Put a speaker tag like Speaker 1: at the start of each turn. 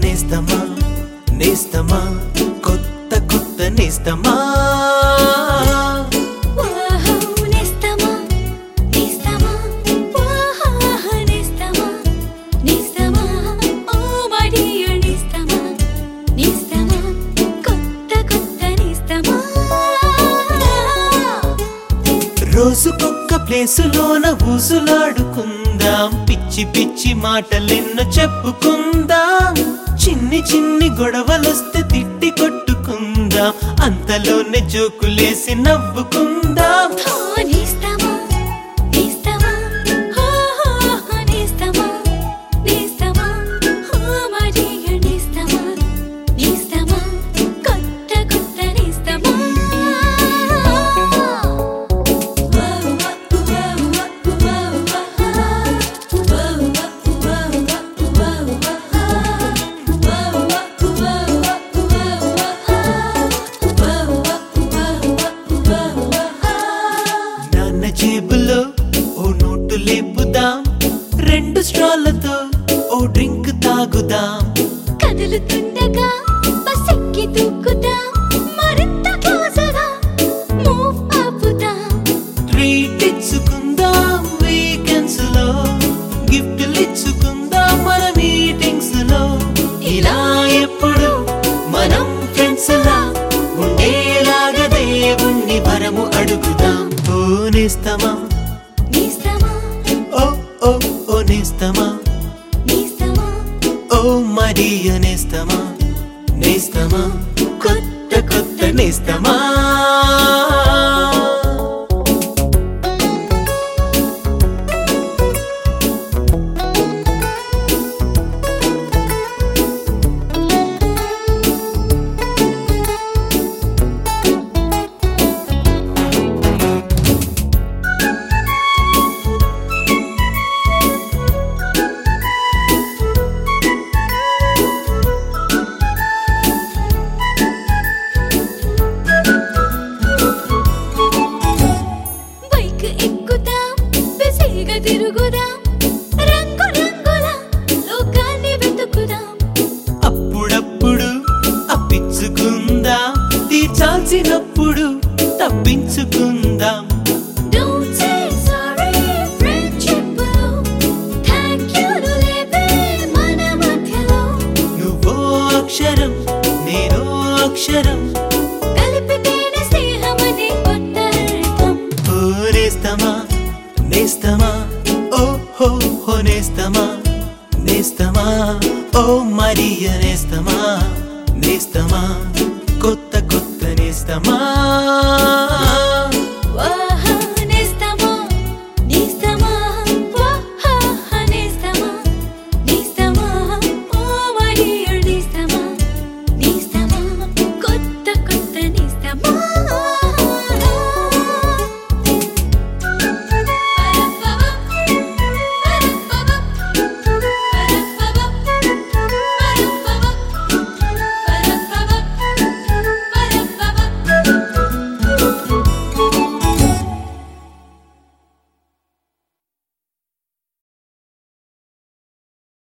Speaker 1: నేస్తమా నేస్తమా కొత్త కొత్త నేస్తమా
Speaker 2: వాహో నేస్తమా నేస్తమా వాహా నేస్తమా నేస్తమా ఓ మడియ నేస్తమా నేస్తమా కొత్త కొత్త నేస్తమా
Speaker 1: రోజుకొక్క ప్లేసులోన ఊసులాడుకుందాం పిచ్చి పిచ్చి మాటలెన్నో చెప్పుకుందాం చిన్ని చిన్ని గొడవలొస్తే తిట్టి కొట్టుకుందాం అంతలోనే జోకులేసి నవ్వుకుందాం
Speaker 2: ఓ నేస్తమా నేస్తమా ఓ నేస్తమా నేస్తమా ఓ మడియ నేస్తమా నేస్తమా కొత్త కొత్త నేస్తమా
Speaker 1: నాన్న జేబులో ఓ నోటు లేపుదాం రెండు స్ట్రాలతో ఓ డ్రింక్ తాగుదాం
Speaker 2: కదులుతుండగా బస్సెక్కి దూకుదాం మరింత క్లోజుగా మూవ్ ఆపుదాం
Speaker 1: ట్రీట్ ఇచ్చుకుందాం వీకెండ్స్ లో గిఫ్ట్లు ఇచ్చుకుందాం మన మీటింగ్స్ లో ఇలా ఎప్పుడు మనం ఫ్రెండ్స్ లా ఉండేలాగా దేవుణ్ణి వరము అడుగుదాం ఓ నేస్తమా
Speaker 2: నేస్తమా
Speaker 1: ఓ ఓ ఓ నేస్తమా
Speaker 2: నేస్తమా
Speaker 1: ఓ మరియ నేస్తమా నేస్తమా కొత్త కొత్త నేస్తమా
Speaker 2: బైక్ ఎక్కుదాం బిజీగా తిరుగుదాం రంగు రంగుల లోకాన్ని వెతుకుదాం
Speaker 1: అప్పుడప్పుడు అప్పించుకుందాం తీర్చాల్సినప్పుడు తప్పించుకుందాం
Speaker 2: Don't say sorry, friendship లో thank you లు లేవే మన మధ్యలో
Speaker 1: నువ్వో అక్షరం నేనో అక్షరం
Speaker 2: కలిపితేనే స్నేహమనే కొత్త అర్థం
Speaker 1: ఓ నేస్తమా నేస్తమా ఓ హో హో నేస్తమా నేస్తమా ఓ మరియ నేస్తమా నేస్తమా కొత్త కొత్త నేస్తమా